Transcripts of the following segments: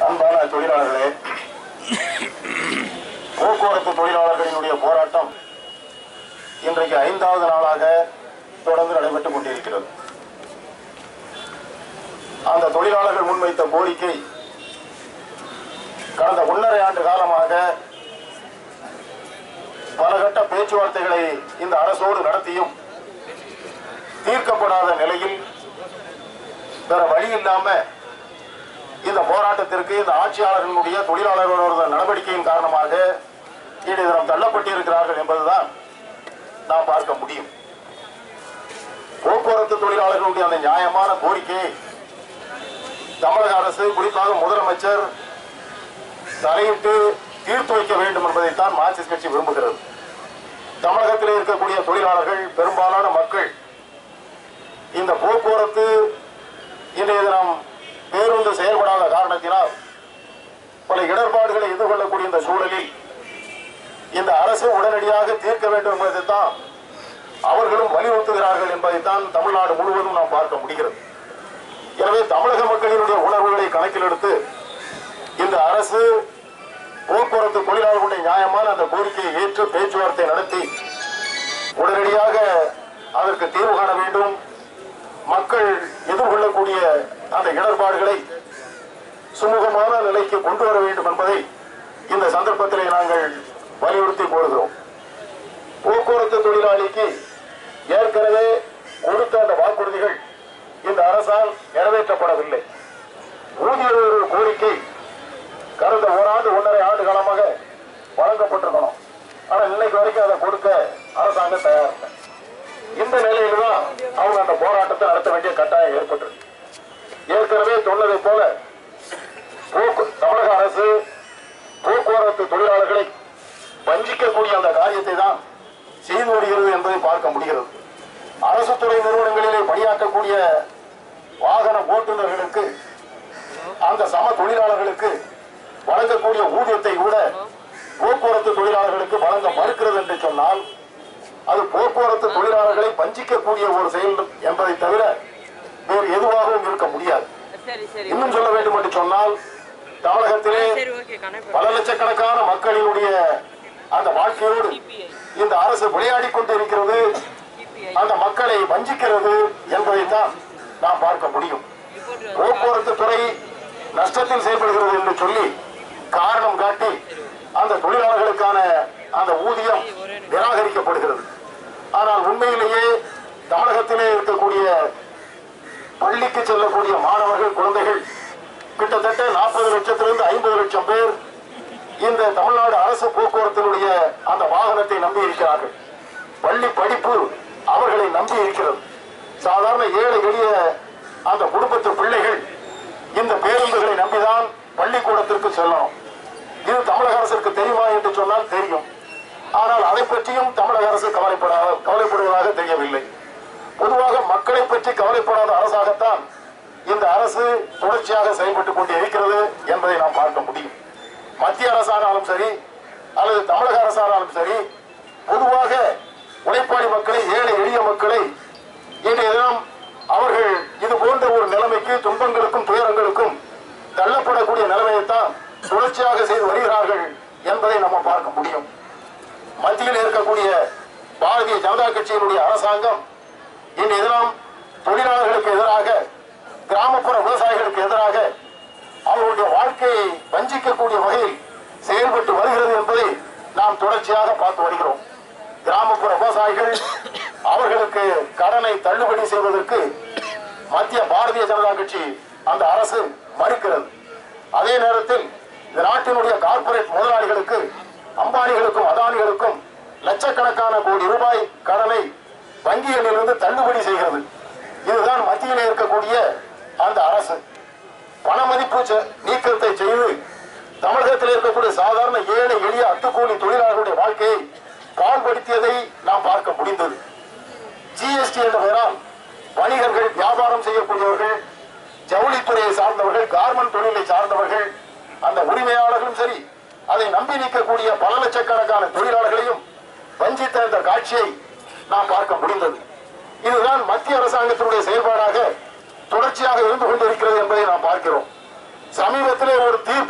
அன்பான தொழிலாளர்களே போக்குவரத்து தொழிலாளர்களினுடைய போராட்டம் இன்றைக்கு ஐந்தாவது நாளாக தொடர்ந்து நடைபெற்றுக் கொண்டிருக்கிறது அந்த தொழிலாளர்கள் முன்வைத்த கோரிக்கை கடந்த ஒன்றரை ஆண்டு காலமாக பல கட்ட பேச்சுவார்த்தைகளை இந்த அரசோடு நடத்தியும் தீர்க்கப்படாத நிலையில் வேற வழி இல்லாம இந்த போராட்டத்திற்கு இந்த ஆட்சியாளர்களுடைய தொழிலாளர்களுடைய நடவடிக்கையின் காரணமாக இன்றைய தினம் தள்ளப்பட்டிருக்கிறார்கள் என்பதுதான் நாம் பார்க்க முடியும் போக்குவரத்து தொழிலாளர்களுடைய அந்த நியாயமான கோரிக்கையை தமிழக அரசு குறிப்பாக முதலமைச்சர் தலையிட்டு தீர்த்து வைக்க வேண்டும் என்பதைத்தான் மார்க்சிஸ்ட் கட்சி விரும்புகிறது தமிழகத்தில் இருக்கக்கூடிய தொழிலாளர்கள் பெரும்பாலான மக்கள் இந்த போக்குவரத்து இன்றைய தினம் பேருந்து செயல்படாத காரணத்தினால் பல இடர்பாடுகளை எதிர்கொள்ளக்கூடிய இந்த சூழலில் இந்த அரசு உடனடியாக தீர்க்க வேண்டும் என்பதைத்தான் அவர்களும் வலியுறுத்துகிறார்கள் என்பதைத்தான் தமிழ்நாடு முழுவதும் நாம் பார்க்க முடிகிறது எனவே தமிழக மக்களினுடைய உணர்வுகளை கணக்கில் எடுத்து இந்த அரசு போக்குவரத்து தொழிலாளர்களுடைய நியாயமான அந்த கோரிக்கையை ஏற்று பேச்சுவார்த்தை நடத்தி உடனடியாக அதற்கு தீர்வு காண வேண்டும் மக்கள் எதிர்கொள்ளக்கூடிய அந்த இடர்பாடுகளை சுமூகமான நிலைக்கு கொண்டு வர வேண்டும் என்பதை இந்த சந்தர்ப்பத்திலே நாங்கள் வலியுறுத்தி கோருகிறோம் போக்குவரத்து தொழிலாளிக்கு ஏற்கனவே கொடுத்த அந்த வாக்குறுதிகள் இந்த அரசால் நிறைவேற்றப்படவில்லை ஊதிய உயர்வு கோரிக்கை கடந்த ஓராண்டு ஒன்றரை ஆண்டு காலமாக வழங்கப்பட்டிருக்கணும் ஆனா இன்னைக்கு வரைக்கும் அதை கொடுக்க அரசாங்கம் தயார் இல்லை இந்த நிலையில தான் அவங்க அந்த போராட்டத்தை நடத்த வேண்டிய கட்டாயம் ஏற்பட்டிருக்கு ஏற்கனவே சொன்னதை போல போக்கு- தமிழக அரசு போக்குவரத்து தொழிலாளர்களை வஞ்சிக்கக்கூடிய அந்த காரியத்தை தான் செய்து வருகிறது என்பதை பார்க்க முடிகிறது அரசு துறை நிறுவனங்களிலே பணியாற்றக்கூடிய வாகன ஓட்டுநர்களுக்கு அந்த சம தொழிலாளர்களுக்கு வழங்கக்கூடிய ஊதியத்தை கூட போக்குவரத்து தொழிலாளர்களுக்கு வழங்க மறுக்கிறது என்று சொன்னால் அது போக்குவரத்து தொழிலாளர்களை வஞ்சிக்கக்கூடிய ஒரு செயல் என்பதை தவிர வேறு எதுவாகவும் இருக்க முடியாது சரி சரி இன்னும் சொல்ல வேண்டும் என்று சொன்னால் தமிழகத்திலே சரி ஓகே கணக்கு பல லட்சக்கணக்கான மக்களினுடைய அந்த வாழ்க்கையோடு இந்த அரசு விளையாடி கொண்டிருக்கிறது அந்த மக்களை வஞ்சிக்கிறது என்பதைத்தான் நாம் பார்க்க முடியும் போக்குவரத்து துறை நஷ்டத்தில் செயல்படுகிறது என்று சொல்லி காரணம் காட்டி அந்த தொழிலாளர்களுக்கான அந்த ஊதியம் நிராகரிக்கப்படுகிறது ஆனால் உண்மையிலேயே தமிழகத்திலே இருக்கக்கூடிய பள்ளிக்கு செல்லக்கூடிய மாணவர்கள் குழந்தைகள் கிட்டத்தட்ட நாற்பது லட்சத்திலிருந்து ஐம்பது லட்சம் பேர் இந்த தமிழ்நாடு அரசு போக்குவரத்தினுடைய அந்த வாகனத்தை நம்பி இருக்கிறார்கள் பள்ளி படிப்பு அவர்களை நம்பி இருக்கிறது சாதாரண ஏழை எளிய அந்த குடும்பத்து பிள்ளைகள் இந்த பேருந்துகளை நம்பிதான் பள்ளிக்கூடத்திற்கு செல்லணும் இது தமிழக அரசுக்கு தெரியுமா என்று சொன்னால் தெரியும் ஆனால் அதை பற்றியும் தமிழக அரசு கவலைப்பட கவலைப்படுவதாக தெரியவில்லை பொதுவாக மக்களை பற்றி கவலைப்படாத அரசாகத்தான் இந்த அரசு தொடர்ச்சியாக செயல்பட்டுக் கொண்டு இருக்கிறது என்பதை நாம் பார்க்க முடியும் மத்திய அரசானாலும் சரி அல்லது தமிழக அரசானாலும் சரி பொதுவாக உழைப்பாளி மக்களை ஏழை எளிய மக்களை இன்றைய தினம் அவர்கள் இது போன்ற ஒரு நிலைமைக்கு துன்பங்களுக்கும் துயரங்களுக்கும் தள்ளப்படக்கூடிய நிலைமையைத்தான் தொடர்ச்சியாக செய்து வருகிறார்கள் என்பதை நம்ம பார்க்க முடியும் மத்தியில் இருக்கக்கூடிய பாரதிய ஜனதா கட்சியினுடைய அரசாங்கம் இன்றைய தினம் தொழிலாளர்களுக்கு எதிராக கிராமப்புற விவசாயிகளுக்கு எதிராக அவர்களுடைய வாழ்க்கையை வஞ்சிக்கக்கூடிய வகையில் செயல்பட்டு வருகிறது என்பதை நாம் தொடர்ச்சியாக பார்த்து வருகிறோம் கிராமப்புற விவசாயிகள் அவர்களுக்கு கடனை தள்ளுபடி செய்வதற்கு மத்திய பாரதிய ஜனதா கட்சி அந்த அரசு மறுக்கிறது அதே நேரத்தில் இந்த நாட்டினுடைய கார்ப்பரேட் முதலாளிகளுக்கு அம்பானிகளுக்கும் அதானிகளுக்கும் லட்சக்கணக்கான கோடி ரூபாய் கடனை வங்கிகளிலிருந்து தள்ளுபடி செய்கிறது இதுதான் மத்தியில் இருக்கக்கூடிய அந்த அரசு பண மதிப்பு செ- நீக்கத்தை செய்து தமிழகத்தில் இருக்கக்கூடிய சாதாரண ஏழை எளிய அத்துக்கூலி தொழிலாளர்களுடைய வாழ்க்கையை பாழ்படுத்தியதை நாம் பார்க்க முடிந்தது ஜிஎஸ்டி என்ற பெயரால் வணிகர்கள் வியாபாரம் செய்யக்கூடியவர்கள் ஜவுளித்துறையை சார்ந்தவர்கள் கார்மெண்ட் தொழிலை சார்ந்தவர்கள் அந்த உரிமையாளர்களும் சரி அதை நம்பி நிற்கக்கூடிய பல லட்சக்கணக்கான தொழிலாளர்களையும் வஞ்சித்த இந்த காட்சியை நாம் பார்க்க முடிந்தது இதுதான் மத்திய அரசாங்கத்தினுடைய செயல்பாடாக தொடர்ச்சியாக இருந்து கொண்டிருக்கிறது என்பதை நாம் பார்க்கிறோம் சமீபத்திலே ஒரு தீர்ப்பு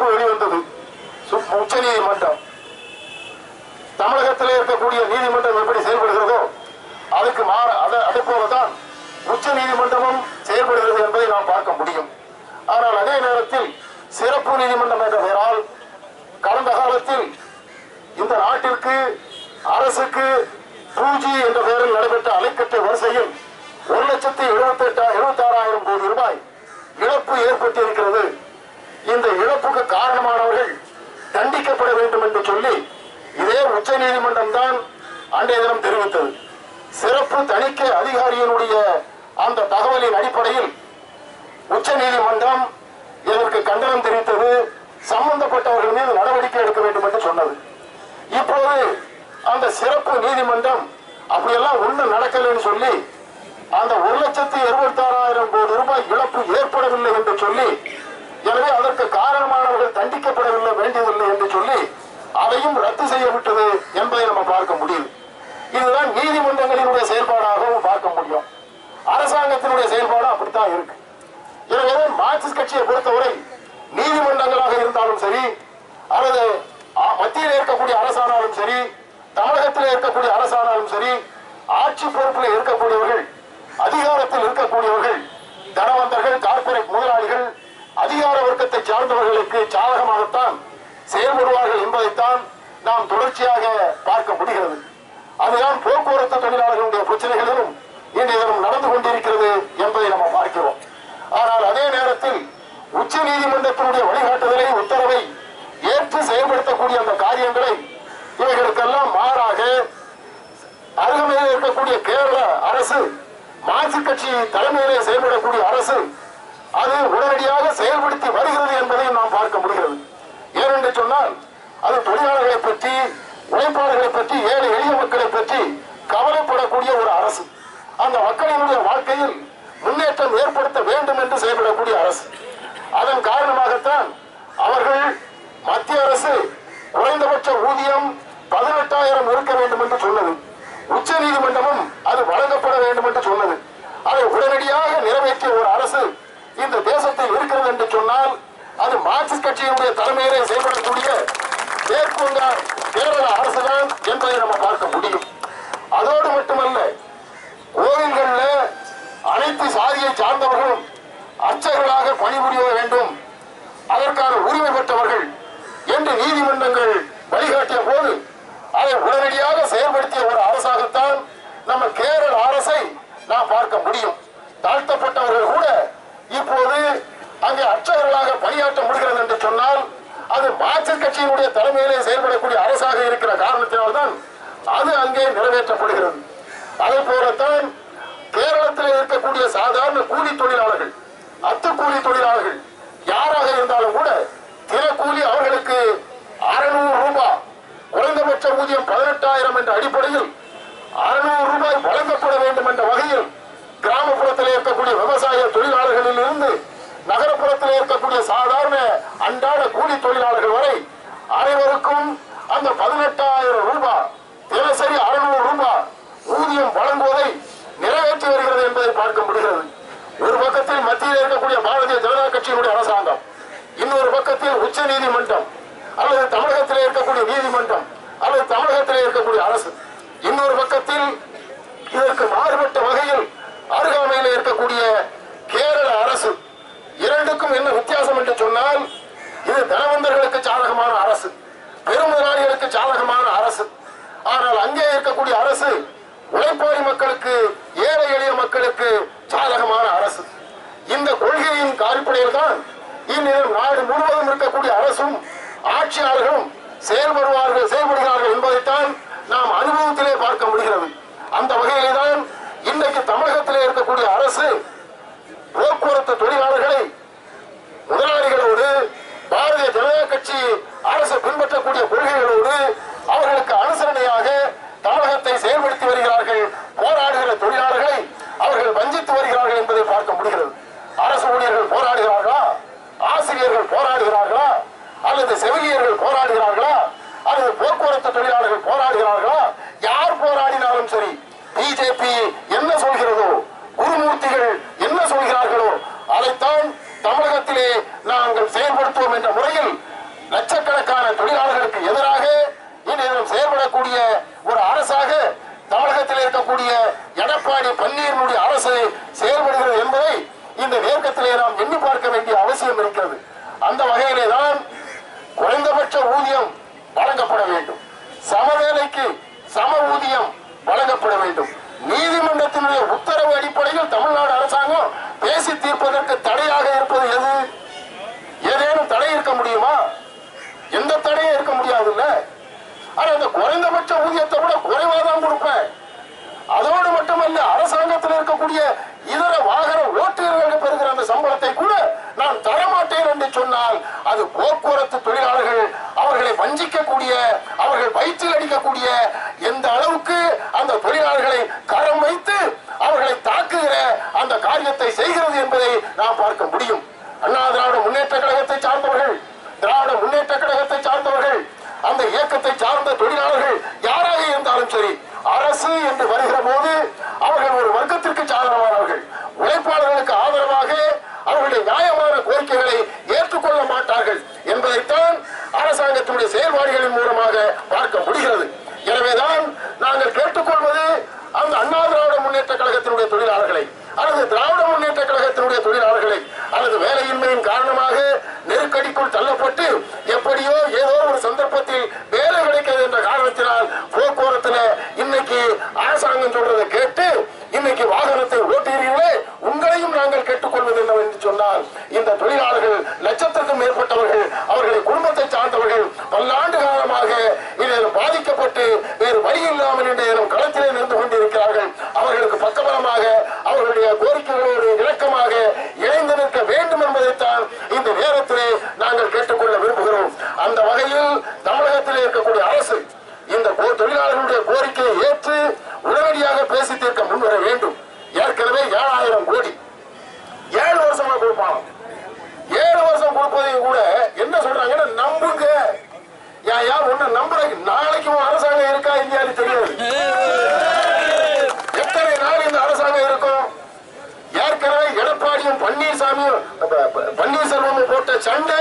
நீதிமன்றம் எப்படி செயல்படுகிறதோ அதுக்கு மாற அதை அதே போலதான் உச்ச நீதிமன்றமும் செயல்படுகிறது என்பதை நாம் பார்க்க முடியும் ஆனால் அதே நேரத்தில் சிறப்பு நீதிமன்றம் என்ற பெயரால் கடந்த காலத்தில் இந்த நாட்டிற்கு அரசுக்கு பூஜி என்ற பெயரில் நடைபெற்ற அலைக்கற்றை வரிசையில் ஒரு லட்சத்தி எழுபத்தி எட்டு எழுபத்தி ஆறாயிரம் கோடி ரூபாய் இழப்பு ஏற்பட்டிருக்கிறது இந்த இழப்புக்கு காரணமானவர்கள் தண்டிக்கப்பட வேண்டும் என்று சொல்லி இதே உச்ச நீதிமன்றம் தான் அன்றைய தினம் தெரிவித்தது சிறப்பு தணிக்கை அதிகாரியினுடைய அந்த தகவலின் அடிப்படையில் உச்ச நீதிமன்றம் இதற்கு கண்டனம் தெரிவித்தது சம்பந்தப்பட்டவர்கள் மீது நடவடிக்கை எடுக்க வேண்டும் என்று சொன்னது இப்போது அந்த சிறப்பு நீதிமன்றம் அப்படியெல்லாம் ஒண்ணும் நடக்கலைன்னு சொல்லி அந்த ஒரு லட்சத்தி இருபத்தி ஆறாயிரம் கோடி ரூபாய் இழப்பு ஏற்படவில்லை என்று சொல்லி எனவே அதற்கு காரணமானவர்கள் தண்டிக்கப்படவில்லை வேண்டியதில்லை என்று சொல்லி அதையும் ரத்து செய்ய விட்டது என்பதை நம்ம பார்க்க முடியுது இதுதான் நீதிமன்றங்களினுடைய செயல்பாடாகவும் பார்க்க முடியும் அரசாங்கத்தினுடைய செயல்பாடு அப்படித்தான் இருக்கு எனவே மார்க்சிஸ்ட் கட்சியை பொறுத்தவரை நீதிமன்றங்களாக இருந்தாலும் சரி அல்லது ஆ, மத்தியில் இருக்கக்கூடிய அரசானாலும் சரி தமிழகத்தில் இருக்கக்கூடிய அரசானாலும் சரி ஆட்சி பொறுப்பில் இருக்கக்கூடியவர்கள் அதிகாரத்தில் இருக்கக்கூடியவர்கள் தனவந்தர்கள் கார்ப்பரேட் முதலாளிகள் அதிகார வர்க்கத்தை சார்ந்தவர்களுக்கு சாதகமாகத்தான் செயல்படுவார்கள் என்பதைத்தான் நாம் தொடர்ச்சியாக பார்க்க முடிகிறது அதுதான் போக்குவரத்து தொழிலாளர்களுடைய பிரச்சனைகளிலும் இன்றைய தினம் நடந்து கொண்டிருக்கிறது என்பதை நம்ம பார்க்கிறோம் ஆனால் அதே நேரத்தில் உச்ச நீதிமன்றத்தினுடைய வழிகாட்டுதலை உத்தரவை ஏற்று செயல்படுத்தக்கூடிய அந்த காரியங்களை இவைகளுக்கெல்லாம் மாறாக அருகமையில் இருக்கக்கூடிய கேரள அரசு மார்க்சிஸ்ட் கட்சி தலைமையிலே செயல்படக்கூடிய அரசு அது உடனடியாக செயல்படுத்தி வருகிறது என்பதையும் நாம் பார்க்க முடிகிறது ஏனென்று சொன்னால் அது தொழிலாளர்களை பற்றி உழைப்பாளர்களை பற்றி ஏழை எளிய மக்களை பற்றி கவலைப்படக்கூடிய ஒரு அரசு அந்த மக்களினுடைய வாழ்க்கையில் முன்னேற்றம் ஏற்படுத்த வேண்டும் என்று செயல்படக்கூடிய அரசு அதன் காரணமாகத்தான் அவர்கள் மத்திய அரசு குறைந்தபட்ச ஊதியம் பதினெட்டாயிரம் இருக்க வேண்டும் என்று சொன்னது உச்ச நீதிமன்றமும் அது வழங்கப்பட வேண்டும் என்று சொன்னது அதை உடனடியாக நிறைவேற்றிய ஒரு அரசு இந்த தேசத்தில் இருக்கிறது என்று சொன்னால் அது மார்க்சிஸ்ட் கட்சியினுடைய தலைமையிலே செயல்படக்கூடிய மேற்கு வங்க கேரள அரசுதான் என்பதை நம்ம பார்க்க முடியும் அதோடு மட்டுமல்ல கோவில்கள்ல அனைத்து சாதியை சார்ந்தவர்களும் அர்ச்சகர்களாக பணிபுரிய வேண்டும் அதற்கான உரிமை பெற்றவர்கள் என்று நீதிமன்றங்கள் வழிகாட்டிய போது அதை உடனடியாக செயல்படுத்திய ஒரு அரசாகத்தான் நம்ம கேரள அரசை நாம் பார்க்க முடியும் தாழ்த்தப்பட்டவர்கள் கூட இப்போது அங்கே அர்ச்சகர்களாக பணியாற்ற முடிகிறது என்று சொன்னால் அது மார்க்சிஸ்ட் கட்சியினுடைய தலைமையிலே செயல்படக்கூடிய அரசாக இருக்கிற காரணத்தினால்தான் அது அங்கே நிறைவேற்றப்படுகிறது அதே போலத்தான் கேரளத்தில் இருக்கக்கூடிய சாதாரண கூலி தொழிலாளர்கள் அத்து கூலி தொழிலாளர்கள் யாராக இருந்தாலும் கூட தினக்கூலி அவர்களுக்கு அறுநூறு ரூபாய் குறைந்தபட்ச ஊதியம் பதினெட்டாயிரம் என்ற அடிப்படையில் அறுநூறு ரூபாய் வழங்கப்பட வேண்டும் என்ற வகையில் கிராமப்புறத்தில் இருக்கக்கூடிய விவசாய தொழிலாளர்களில் இருந்து நகரப்புறத்தில் இருக்கக்கூடிய சாதாரண அன்றாட கூலி தொழிலாளர்கள் வரை அனைவருக்கும் அந்த பதினெட்டாயிரம் ரூபாய் தினசரி அறுநூறு ரூபாய் ஊதியம் வழங்குவதை நிறைவேற்றி வருகிறது என்பதை பார்க்க முடிகிறது ஒரு பக்கத்தில் மத்தியில் இருக்கக்கூடிய பாரதிய ஜனதா கட்சியினுடைய அரசாங்கம் இன்னொரு பக்கத்தில் உச்ச நீதிமன்றம் அல்லது தமிழகத்திலே இருக்கக்கூடிய நீதிமன்றம் அல்லது தமிழகத்திலே இருக்கக்கூடிய அரசு இன்னொரு பக்கத்தில் இதற்கு மாறுபட்ட வகையில் அருகாமையில் இருக்கக்கூடிய கேரள அரசு இரண்டுக்கும் என்ன வித்தியாசம் என்று சொன்னால் இது தனவந்தர்களுக்கு சாதகமான அரசு பெருமுதலாளிகளுக்கு சாதகமான அரசு ஆனால் அங்கே இருக்கக்கூடிய அரசு உழைப்பாளி மக்களுக்கு ஏழை எளிய மக்களுக்கு சாதகமான அரசு இந்த கொள்கையின் அடிப்படையில் தான் இந்நேரம் நாடு முழுவதும் இருக்கக்கூடிய அரசும் ஆட்சியாளர்களும் செயல்படுவார்கள் செயல்படுகிறார்கள் என்பதைத்தான் நாம் அனுபவத்திலே பார்க்க முடிகிறது அந்த வகையிலே தான் இன்றைக்கு தமிழகத்திலே இருக்கக்கூடிய அரசு போக்குவரத்து தொழிலாளர்களை முதலாளிகளோடு பாரதிய ஜனதா கட்சி அரசு பின்பற்றக்கூடிய கொள்கைகளோடு அவர்களுக்கு அனுசரணையாக தமிழகத்தை செயல்படுத்தி வருகிறார்கள் போராடுகிற தொழிலாளர்களை அவர்கள் வஞ்சித்து வருகிறார்கள் என்பதை பார்க்க முடிகிறது அரசு ஊழியர்கள் போராடுகிறார்களா ஆசிரியர்கள் போராடுகிறார்களா அல்லது செவிலியர்கள் போராடுகிறார்களா அல்லது போக்குவரத்து தொழிலாளர்கள் போராடுகிறார்களா யார் போராடினாலும் சரி பிஜேபி என்ன சொல்கிறதோ குருமூர்த்திகள் என்ன சொல்கிறார்களோ அதைத்தான் தமிழகத்திலே நாங்கள் செயல்படுத்துவோம் என்ற முறையில் லட்சக்கணக்கான தொழிலாளர்களுக்கு எதிராக இன்றைய தினம் செயல்படக்கூடிய ஒரு அரசாக இருக்கிறது அந்த வகையிலே தான் குறைந்தபட்ச ஊதியம் வழங்கப்பட வேண்டும் சம வேலைக்கு சம ஊதியம் வழங்கப்பட வேண்டும் நீதிமன்றத்தினுடைய உத்தரவு அடிப்படையில் தமிழ்நாடு அரசாங்கம் பேசி தீர்ப்பதற்கு தடையாக இருப்பது எது ஏதேனும் தடை இருக்க முடியுமா எந்த தடையும் இருக்க முடியாதுல்ல ஆனா இந்த குறைந்தபட்ச ஊதியத்தை விட குறைவா தான் கொடுப்பேன் அதோடு மட்டுமல்ல அரசாங்கத்தில் இருக்கக்கூடிய இதர வாகன ஓட்டுநர்கள் பெறுகிற அந்த சம்பளத்தை கூட நான் தரமாட்டேன் என்று சொன்னால் அது போக்குவரத்து தொழிலாளர்கள் அவர்களை வஞ்சிக்கக்கூடிய அவர்கள் வயிற்றில் அடிக்கக்கூடிய எந்த அளவுக்கு அந்த தொழிலாளர்களை கரம் வைத்து அவர்களை தாக்குகிற அந்த காரியத்தை செய்கிறது என்பதை நாம் பார்க்க முடியும் அண்ணா திராவிட முன்னேற்ற கழகத்தை சார்ந்தவர்கள் திராவிட முன்னேற்ற கழகத்தை சார்ந்தவர்கள் அந்த இயக்கத்தை சார்ந்த தொழிலாளர்கள் யாராக இருந்தாலும் சரி அரசு என்று வருகிற போது அவர்கள் ஒரு வர்க்கத்திற்கு சாதகமானவர்கள் உழைப்பாளர்களுக்கு ஆதரவாக அவர்களுடைய நியாயமான கோரிக்கைகளை ஏற்றுக்கொள்ள மாட்டார்கள் என்பதைத்தான் அரசாங்கத்தினுடைய செயல்பாடுகளின் மூலமாக பார்க்க முடிகிறது எனவேதான் நாங்கள் கேட்டுக்கொள்வது அந்த அண்ணா திராவிட முன்னேற்ற கழகத்தினுடைய தொழிலாளர்களை அல்லது திராவிட முன்னேற்ற கழகத்தினுடைய தொழிலாளர்களை அல்லது வேலையின்மையின் காரணமாக நெருக்கடிக்குள் தள்ளப்பட்டு எப்படியோ ஏதோ ஒரு சந்தர்ப்பத்தில் வேலை கிடைக்கிறது என்ற காரணத்தினால் போக்குவரத்துல இன்னைக்கு அரசாங்கம் சொல்றதை கேட்டு இன்னைக்கு வாகனத்தை ஓட்டுகிறீர்களே உங்களையும் நாங்கள் கேட்டுக்கொள்வது என்னவென்று சொன்னால் இந்த தொழிலாளர்கள் லட்சத்திற்கும் மேற்பட்டவர்கள் அவர்களை குடும்பத்தை சார்ந்தவர்கள் பல்லாண்டு காலமாக இதில் பாதிக்கப்பட்டு வேறு வழி இல்லாமல் இன்றைய தினம் களத்திலே நின்று கொண்டிருக்கிறார்கள் அவர்களுக்கு பக்கபலமாக அவர்களுடைய கோரிக்கைகளோடு இணக்கமாக இணைந்து நிற்க வேண்டும் என்பதைத்தான் இந்த நேரத்திலே நாங்கள் கேட்டுக்கொள்ள விரும்புகிறோம் அந்த வகையில் தமிழகத்தில் இருக்கக்கூடிய அரசு இந்த கோ- தொழிலாளர்களுடைய கோரிக்கையை ஏற்று உடனடியாக பேசி தீர்க்க முன்வர வேண்டும் ஏற்கனவே ஏழாயிரம் கோடி ஏழு வருஷமா கொடுப்பாங்க ஏழு வருஷம் கொடுப்பதையும் கூட என்ன சொல்றாங்கன்னா நம்புங்க ஏன் ஏன் ஒண்ணு நம்புறதுக்கு நாளைக்கும் அரசாங்கம் இருக்கா இல்லையான்னு தெரியாது எத்தனை நாள் இந்த அரசாங்கம் இருக்கும் ஏற்கனவே எடப்பாடியும் பன்னீர்சாமியும் ப- ப- பன்னீர்செல்வமும் போட்ட சண்டை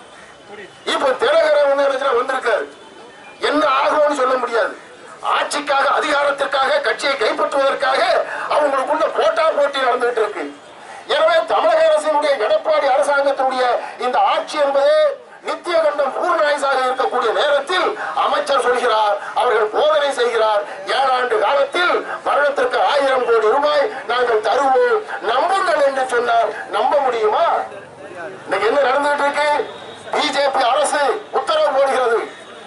இப்ப தினகரன் வந்து என்ன வந்திருக்காரு என்ன ஆகும்னு சொல்ல முடியாது ஆட்சிக்காக அதிகாரத்திற்காக கட்சியை கைப்பற்றுவதற்காக அவங்களுக்குள்ள போட்டா போட்டி நடந்துட்டு இருக்கு எனவே தமிழக அரசினுடைய எடப்பாடி அரசாங்கத்தினுடைய இந்த ஆட்சி என்பது நித்திய கண்டம் பூர்ணாயுசாக இருக்கக்கூடிய நேரத்தில் அமைச்சர் சொல்கிறார் அவர்கள் போதனை செய்கிறார் ஏழாண்டு காலத்தில் வருடத்திற்கு ஆயிரம் கோடி ரூபாய் நாங்கள் தருவோம் நம்புங்கள் என்று சொன்னார் நம்ப முடியுமா இன்னைக்கு என்ன நடந்துட்டு இருக்கு பிஜேபி அரசு உத்தரவு போடுகிறது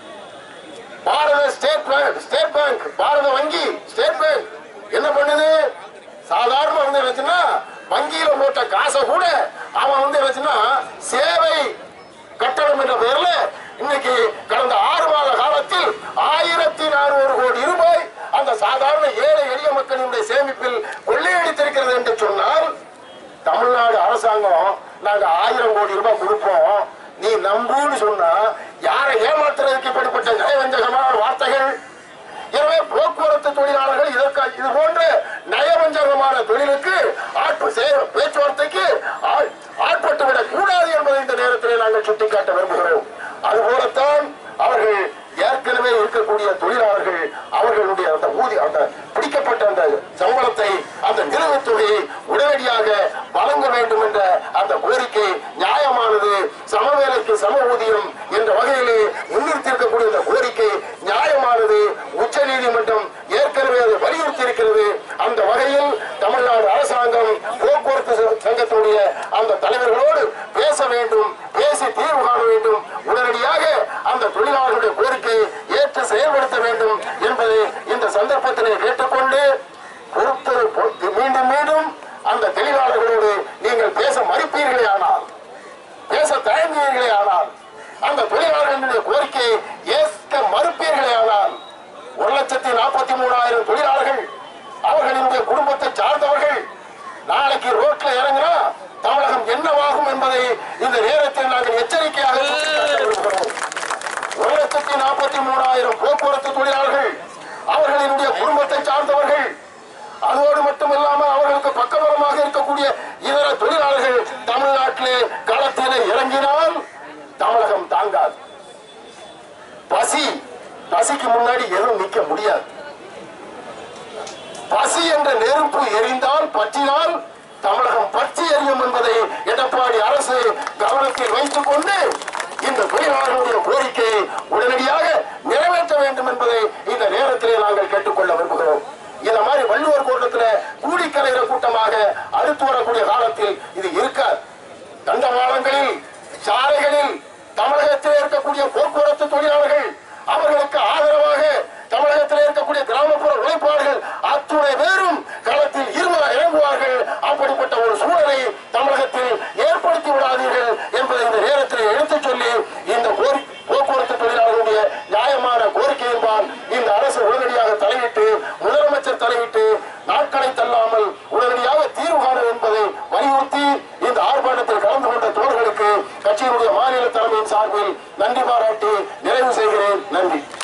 Bharat state bank state bank Bharat வங்கி ஸ்டேட் பேங்க் என்ன பண்ணுது சாதாரண வந்து என்னச்சுன்னா வங்கியில போட்ட காசை கூட அவன் வந்து என்னச்சுன்னா சேவை கட்டணம் என்ற பெயர்ல இன்னைக்கு கடந்த ஆறு மாத காலத்தில் ஆயிரத்தி நானூறு கோடி ரூபாய் அந்த சாதாரண ஏழை எளிய மக்களினுடைய சேமிப்பில் கொள்ளையடித்திருக்கிறது என்று சொன்னால் தமிழ்நாடு அரசாங்கம் நாங்க ஆயிரம் கோடி ரூபாய் கொடுப்போம் நீ நம்புன்னு சொன்னா யாரை ஏமாத்துறதுக்கு இப்படிப்பட்ட நயவஞ்சகமான வார்த்தைகள் எனவே போக்குவரத்து தொழிலாளர்கள் இதற்கு இது போன்ற நயவஞ்சகமான தொழிலுக்கு ஆட்பு சே- பேச்சுவார்த்தைக்கு ஆ- ஆட்பட்டு விடக் கூடாது என்பதை இந்த நேரத்திலே நாங்கள் சுட்டிக்காட்ட விரும்புகிறோம் அதுபோலத்தான் அவர்கள் ஏற்கனவே இருக்கக்கூடிய தொழிலாளர்கள் அவர்களுடைய அந்த ஊதி அந்த பிடிக்கப்பட்ட அந்த சம்பளத்தை அந்த நிலுவைத் தொகையை உடனடியாக வழங்க வேண்டும் என்ற அந்த கோரிக்கை நியாயமானது சமவேலைக்கு சம ஊதியம் என்ற வகையிலே முன்னிறுத்தியிருக்கக்கூடிய இந்த கோரிக்கை நியாயமானது உச்ச நீதிமன்றம் ஏற்கனவே அதை வலியுறுத்தி இருக்கிறது அந்த வகையில் தமிழ்நாடு அரசாங்கம் போக்குவரத்து ச- சங்கத்தினுடைய அந்த தலைவர்களோடு பேச வேண்டும் பேசி தீர்வு காண வேண்டும் உடனடியாக அந்த தொழிலாளர்களுடைய கோரிக்கையை ஏற்று செயல்படுத்த வேண்டும் என்பதை இந்த சந்தர்ப்பத்திலே கேட்டுக்கொண்டு பொறுத்து பொறுத்து மீண்டும் மீண்டும் அந்த தொழிலாளர்களோடு நீங்கள் பேச மறுப்பீர்களே ஆனால் பேச தயங்குவீர்களே ஆனால் அந்த தொழிலாளர்களுடைய கோரிக்கையை ஏற்க மறுப்பீர்களே ஆனால் ஒரு லட்சத்தி நாற்பத்தி மூணாயிரம் தொழிலாளர்கள் அவர்களினுடைய குடும்பத்தை சார்ந்தவர்கள் நாளைக்கு ரோட்ல இறங்கினா தமிழகம் என்னவாகும் என்பதை இந்த நேரத்தில் நாங்கள் எச்சரிக்கையாக சுட்டிக்காட்ட விரும்புகிறோம் ஒரு லட்சத்தி நாற்பத்தி மூணாயிரம் போக்குவரத்து தொழிலாளர்கள் அவர்களினுடைய குடும்பத்தை சார்ந்தவர்கள் அதோடு மட்டுமில்லாமல் அவர்களுக்கு பக்கபலமாக இருக்கக்கூடிய இதர தொழிலாளர்கள் தமிழ்நாட்டிலே களத்திலே இறங்கினால் தமிழகம் தாங்காது பசி பசிக்கு முன்னாடி எதுவும் நிக்க முடியாது பசி என்ற நெருப்பு எரிந்தால் பற்றினால் தமிழகம் பற்றி எரியும் என்பதை எடப்பாடி அரசு கவனத்தில் வைத்துக் கொண்டு இந்த தொழிலாளர்களுடைய கோரிக்கையை உடனடியாக நிறைவேற்ற வேண்டும் என்பதை இந்த நேரத்திலே நாங்கள் கேட்டுக்கொள்ள விரும்புகிறோம் இந்த மாதிரி வள்ளுவர் கூட்டத்தில் கூடி கலைகிற கூட்டமாக அடுத்து வரக்கூடிய காலத்தில் இது இருக்காது தண்டவாளங்களில் சாலைகளில் தமிழகத்தில் இருக்கக்கூடிய போக்குவரத்து தொழிலாளர்கள் அவர்களுக்கு ஆதரவாக தமிழகத்தில் இருக்கக்கூடிய கிராமப்புற உழைப்பாளர்கள் அத்துணை பேரும் களத்தில் இருவ இறங்குவார்கள் அப்படிப்பட்ட ஒரு சூழலை தமிழகத்தில் ஏற்படுத்தி விடாதீர்கள் என்பதை இந்த நேரத்தில் எடுத்துச் சொல்லி இந்த கோரி- போக்குவரத்து தொழிலாளர்களுடைய நியாயமான கோரிக்கை என்பால் இந்த அரசு உடனடியாக தலையிட்டு முதலமைச்சர் தலையிட்டு நாட்களை தள்ளாமல் உடனடியாக தீர்வு காண என்பதை வலியுறுத்தி இந்த ஆர்ப்பாட்டத்தில் கலந்து கொண்ட தோழர்களுக்கு கட்சியினுடைய மாநில தலைமையின் சார்பில் நன்றி பாராட்டி நிறைவு செய்கிறேன் நன்றி